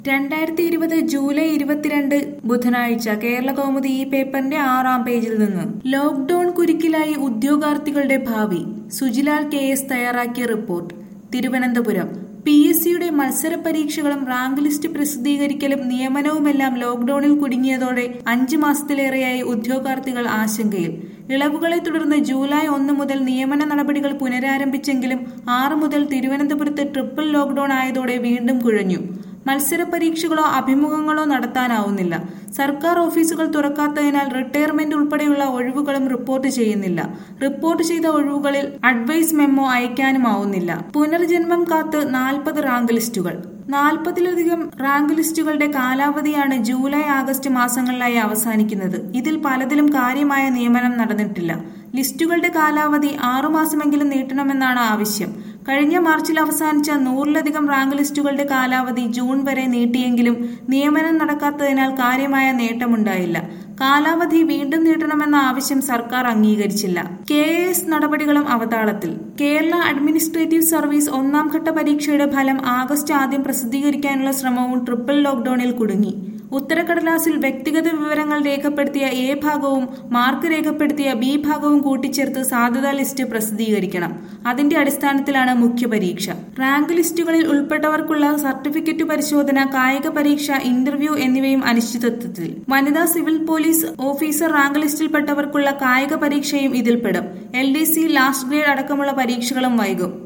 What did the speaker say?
രണ്ടായിരത്തി ഇരുപത് ജൂലൈ ഇരുപത്തിരണ്ട് ബുധനാഴ്ച കേരള കൗമുദി ഈ പേപ്പറിന്റെ ആറാം പേജിൽ നിന്ന് ലോക്ഡൌൺ കുരുക്കിലായി ഉദ്യോഗാർത്ഥികളുടെ ഭാവി സുജിലാൽ കെ എസ് തയ്യാറാക്കിയ റിപ്പോർട്ട് തിരുവനന്തപുരം പി എസ് സിയുടെ മത്സര പരീക്ഷകളും റാങ്ക് ലിസ്റ്റ് പ്രസിദ്ധീകരിക്കലും നിയമനവുമെല്ലാം ലോക്ഡൌണിൽ കുടുങ്ങിയതോടെ അഞ്ചു മാസത്തിലേറെയായി ഉദ്യോഗാർത്ഥികൾ ആശങ്കയിൽ ഇളവുകളെ തുടർന്ന് ജൂലൈ ഒന്ന് മുതൽ നിയമന നടപടികൾ പുനരാരംഭിച്ചെങ്കിലും ആറ് മുതൽ തിരുവനന്തപുരത്ത് ട്രിപ്പിൾ ലോക്ഡൌൺ ആയതോടെ വീണ്ടും കുഴഞ്ഞു മത്സര പരീക്ഷകളോ അഭിമുഖങ്ങളോ നടത്താനാവുന്നില്ല സർക്കാർ ഓഫീസുകൾ തുറക്കാത്തതിനാൽ റിട്ടയർമെന്റ് ഉൾപ്പെടെയുള്ള ഒഴിവുകളും റിപ്പോർട്ട് ചെയ്യുന്നില്ല റിപ്പോർട്ട് ചെയ്ത ഒഴിവുകളിൽ അഡ്വൈസ് മെമ്മോ അയക്കാനുമാവുന്നില്ല പുനർജന്മം കാത്ത് നാൽപ്പത് റാങ്ക് ലിസ്റ്റുകൾ നാൽപ്പതിലധികം റാങ്ക് ലിസ്റ്റുകളുടെ കാലാവധിയാണ് ജൂലൈ ആഗസ്റ്റ് മാസങ്ങളിലായി അവസാനിക്കുന്നത് ഇതിൽ പലതിലും കാര്യമായ നിയമനം നടന്നിട്ടില്ല ലിസ്റ്റുകളുടെ കാലാവധി ആറുമാസമെങ്കിലും നീട്ടണമെന്നാണ് ആവശ്യം കഴിഞ്ഞ മാർച്ചിൽ അവസാനിച്ച നൂറിലധികം റാങ്ക് ലിസ്റ്റുകളുടെ കാലാവധി ജൂൺ വരെ നീട്ടിയെങ്കിലും നിയമനം നടക്കാത്തതിനാൽ കാര്യമായ നേട്ടമുണ്ടായില്ല കാലാവധി വീണ്ടും നീട്ടണമെന്ന ആവശ്യം സർക്കാർ അംഗീകരിച്ചില്ല കെ എസ് നടപടികളും അവതാളത്തിൽ കേരള അഡ്മിനിസ്ട്രേറ്റീവ് സർവീസ് ഒന്നാം ഘട്ട പരീക്ഷയുടെ ഫലം ആഗസ്റ്റ് ആദ്യം പ്രസിദ്ധീകരിക്കാനുള്ള ശ്രമവും ട്രിപ്പിൾ ലോക്ഡൌണിൽ കുടുങ്ങി ഉത്തരക്കടലാസിൽ വ്യക്തിഗത വിവരങ്ങൾ രേഖപ്പെടുത്തിയ എ ഭാഗവും മാർക്ക് രേഖപ്പെടുത്തിയ ബി ഭാഗവും കൂട്ടിച്ചേർത്ത് സാധ്യതാ ലിസ്റ്റ് പ്രസിദ്ധീകരിക്കണം അതിന്റെ അടിസ്ഥാനത്തിലാണ് മുഖ്യ പരീക്ഷ റാങ്ക് ലിസ്റ്റുകളിൽ ഉൾപ്പെട്ടവർക്കുള്ള സർട്ടിഫിക്കറ്റ് പരിശോധന കായിക പരീക്ഷ ഇന്റർവ്യൂ എന്നിവയും അനിശ്ചിതത്വത്തിൽ വനിതാ സിവിൽ പോലീസ് ഓഫീസർ റാങ്ക് ലിസ്റ്റിൽപ്പെട്ടവർക്കുള്ള കായിക പരീക്ഷയും ഇതിൽപ്പെടും L D C last grade അടക്കമുള്ള പരീക്ഷകളും വൈകും